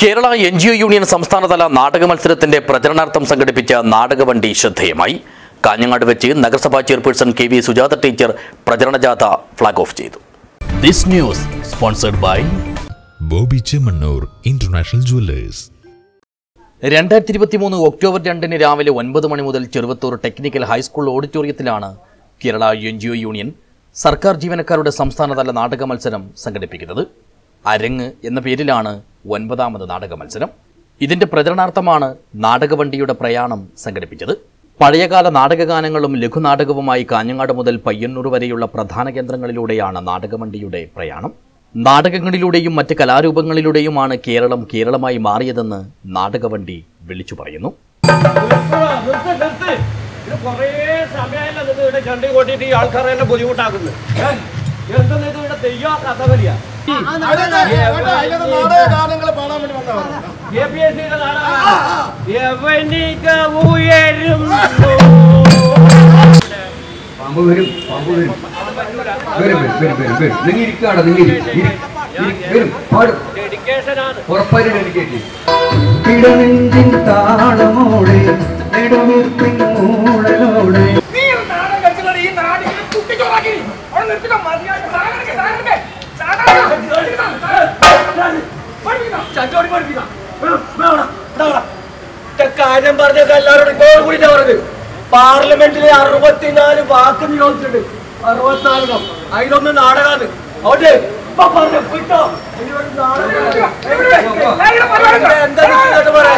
Kerala N G O union സംസ്ഥാനതല നാടക മത്സരത്തിന്റെ പ്രചരണാർത്ഥം സംഘടിപ്പിച്ച നാടകവണ്ടി ശ്രദ്ധേയമായി കാഞ്ഞങ്ങാട് വെച്ച് നഗരസഭാ chairperson K V Sujatha teacher പ്രചരണ ജാഥ ഫ്ളാഗ് ഓഫ് ചെയ്തു this news sponsored by Bobby Chemmanur international jewellers രണ്ടായിരത്തി ഇരുപത്തി മൂന്ന് ഒക്ടോബർ രണ്ടിന് രാവിലെ ഒൻപത് മണി മുതൽ ചെറുവത്തൂർ ടെക്നിക്കൽ ഹൈസ്കൂൾ ഓഡിറ്റോറിയത്തിലാണ് Kerala N G O union സർക്കാർ ജീവനക്കാരുടെ സംസ്ഥാനതല നാടക മത്സരം സംഘടിപ്പിക്കുന്നത് അരങ്ങ് എന്ന പേരിലാണ് ഒൻപതാമത് നാടക മത്സരം ഇതിന്റെ പ്രചരണാർത്ഥമാണ് നാടകവണ്ടിയുടെ പ്രയാണം സംഘടിപ്പിച്ചത് പഴയകാല നാടകഗാനങ്ങളും ലഘുനാടകവുമായി കാഞ്ഞങ്ങാട് മുതൽ പയ്യന്നൂർ വരെയുള്ള പ്രധാന കേന്ദ്രങ്ങളിലൂടെയാണ് നാടകവണ്ടിയുടെ പ്രയാണം നാടകങ്ങളിലൂടെയും മറ്റ് കലാരൂപങ്ങളിലൂടെയുമാണ് കേരളം കേരളമായി മാറിയതെന്ന് നാടകവണ്ടി വിളിച്ചു പറയുന്നു നിർത്ത് നിർത്ത് ഇത് കുറേ സമയമല്ല ഇത് ഇവിടെ ചണ്ടി കൊട്ടിട്ട് ഈ ആൾക്കാരെ എല്ലാം ബുദ്ധിമുട്ടാക്കുന്നു എന്തെന്ന് ഇത് ഇവിടെ തെയ്യോ കഥകളിയാ യവനിക ഉയരും പാമ്പ് വരും പാമ്പ് വരും വരും വരും വരും വരും വരും നിങ്ങൾ ഇരിക്കാട നിങ്ങൾ ഇരി- ഇരി- ഇരി- വരും പാടും ഡെഡിക്കേഷനാണ് ഉറപ്പായിട്ട് ഡെഡിക്കേറ്റ് ഇടനെഞ്ചിൻ താളമോടെ നെടുവീർപ്പിൻ മൂളലോടെ കാര്യം പറഞ്ഞത് എല്ലാവരോടും ഇപ്പോൾ കൂടി പറഞ്ഞത് പാർലമെന്റിലെ അറുപത്തിനാല് വാക്ക് നിയോഗിച്ചിട്ടുണ്ട് അറുപത്തിനാലെണ്ണം അതിലൊന്ന് നാടകാണ് അവിടെ ഇപ്പൊ പറഞ്ഞു വിട്ടോ ഇനി ഒരു നാടകം. ഇവിടെ എന്താ ഇങ്ങോട്ട് പറയാ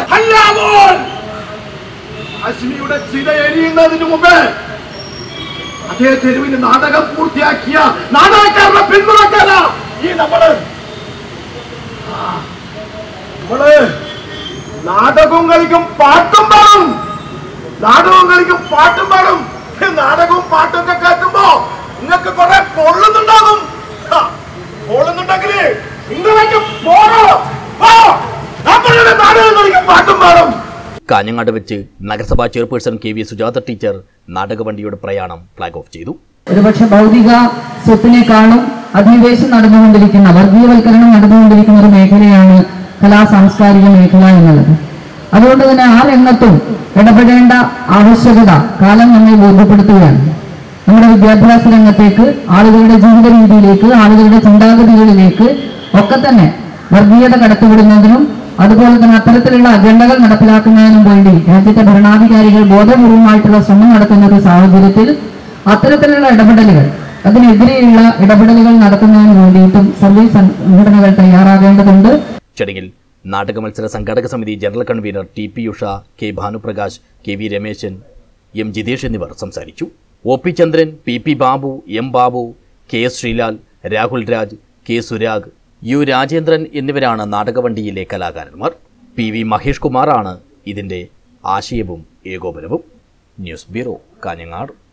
അശ്മിയുടെ ചിത എരിയുന്നതിന് മുമ്പ് അതേ തെരുവിൽ നാടകം പൂർത്തിയാക്കിയ നാടകക്കാരുടെ പിന്തുണക്കാല ഈ നമ്മള് ആ, നമ്മള് നാടകവും കളിക്കും പാട്ടും പാടും നാടകവും കളിക്കും പാട്ടും പാടും ഈ നാടകവും പാട്ടും ഒക്കെ കേൾക്കുമ്പോ നിങ്ങൾക്ക് കുറെ പൊള്ളുന്നുണ്ടാകും ഹാ, പൊള്ളുന്നുണ്ടെങ്കിൽ നിങ്ങളൊക്കെ പോരോ പോ. നമ്മളുടെ നാടകം കളിക്കും പാട്ടും പാടും കാഞ്ഞങ്ങാട് വെച്ച് നഗരസഭാ chairperson K V Sujatha teacher നാടകവണ്ടിയുടെ പ്രയാണം ഫ്ളാഗ് ഓഫ് ചെയ്തു ഒരുപക്ഷെ ഭൗതിക സ്വത്തിനേക്കാളും അധിനിവേശം നടന്നുകൊണ്ടിരിക്കുന്ന വർഗീയവൽക്കരണം നടന്നുകൊണ്ടിരിക്കുന്ന ഒരു മേഖലയാണ് കലാ സാംസ്കാരിക മേഖല എന്നുള്ളത് അതുകൊണ്ട് തന്നെ ആ രംഗത്തും ഇടപെടേണ്ട ആവശ്യകത കാലം നമ്മെ ബോധ്യപ്പെടുത്തുകയാണ് നമ്മുടെ വിദ്യാഭ്യാസ രംഗത്തേക്ക് ആളുകളുടെ ജീവിത രീതിയിലേക്ക് ആളുകളുടെ ചിന്താഗതികളിലേക്ക് ഒക്കെ തന്നെ വർഗീയത കടത്തിവിടുന്നതിനും അതുപോലെ തന്നെ അത്തരത്തിലുള്ള അജണ്ടകൾ നടപ്പിലാക്കുന്നതിനും വേണ്ടി രാജ്യത്തെ ഭരണാധികാരികൾ ബോധപൂർവമായിട്ടുള്ള ശ്രമം നടത്തുന്ന ഒരു സാഹചര്യത്തിൽ അത്തരത്തിലുള്ള ഇടപെടലുകൾ അതിനെതിരെയുള്ള ഇടപെടലുകൾ നടത്തുന്നതിന് വേണ്ടിയിട്ടും സർവീസ് സംഘടനകൾ തയ്യാറാകേണ്ടതുണ്ട് ചടങ്ങിൽ നാടക മത്സര സംഘാടക സമിതി general convener T P Usha K Bhanuprakash K V Rameshan M Jithesh എന്നിവർ സംസാരിച്ചു O P Chandran P P Babu M Babu K S Sreelal Rahul Raj K Surag U Rajendran എന്നിവരാണ് നാടകവണ്ടിയിലെ കലാകാരന്മാർ പി വി മഹേഷ് കുമാറാണ് ഇതിന്റെ ആശയവും ഏകോപനവും ന്യൂസ് ബ്യൂറോ കാഞ്ഞങ്ങാട്